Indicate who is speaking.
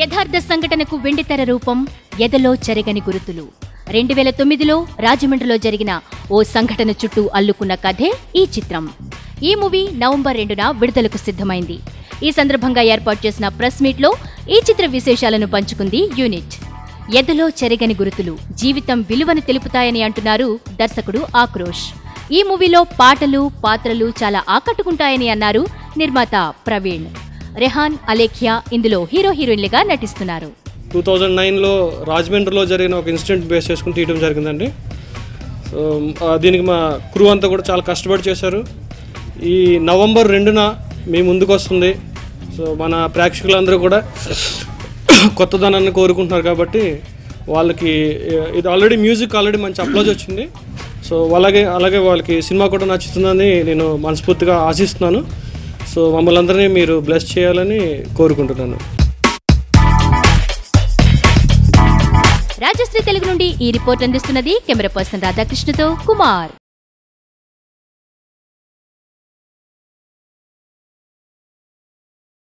Speaker 1: యథార్థ సంఘటనకు వెండితెర రూపం ఎదలో చెరగని గురుతులు రెండు వేల తొమ్మిదిలో రాజమండ్రిలో జరిగిన ఓ సంఘటన చుట్టూ అల్లుకున్న కథే ఈ చిత్రం ఈ మూవీ నవంబర్ రెండున విడుదలకు సిద్ధమైంది ఈ సందర్భంగా ఏర్పాటు చేసిన ప్రెస్ మీట్లో ఈ చిత్ర విశేషాలను పంచుకుంది యూనిట్ ఎదలో చెరగని గురుతులు జీవితం విలువను తెలుపుతాయని అంటున్నారు దర్శకుడు ఆక్రోష్ ఈ మూవీలో పాటలు పాత్రలు చాలా ఆకట్టుకుంటాయని అన్నారు నిర్మాత ప్రవీణ్ రెహాన్ అలేఖ్యా ఇందులో హీరో హీరోయిన్లుగా నటిస్తున్నారు
Speaker 2: టూ థౌజండ్ నైన్లో రాజమండ్రిలో జరిగిన ఒక ఇన్సిడెంట్ బేస్ చేసుకుని తీయడం జరిగిందండి సో ఆ, దీనికి మా క్రూ అంతా కూడా చాలా కష్టపడి చేశారు ఈ నవంబర్ రెండున మీ ముందుకు వస్తుంది సో మన ప్రేక్షకులందరూ కూడా కొత్తదనాన్ని కోరుకుంటున్నారు కాబట్టి వాళ్ళకి ఏ- ఇది ఆల్రెడీ మ్యూజిక్ ఆల్రెడీ మంచి అప్లోజ్ వచ్చింది సో అలాగే అలాగే వాళ్ళకి సినిమా కూడా నచ్చుతుందని నేను మనస్ఫూర్తిగా ఆశిస్తున్నాను సో మమ్మల్ని అందరినీ మీరు బ్లెస్ చేయాలని కోరుకుంటున్నాను
Speaker 1: రాజశ్రీ తెలుగు నుండి ఈ రిపోర్ట్ అందిస్తున్నది కెమెరా పర్సన్ రాధాకృష్ణతో కుమార్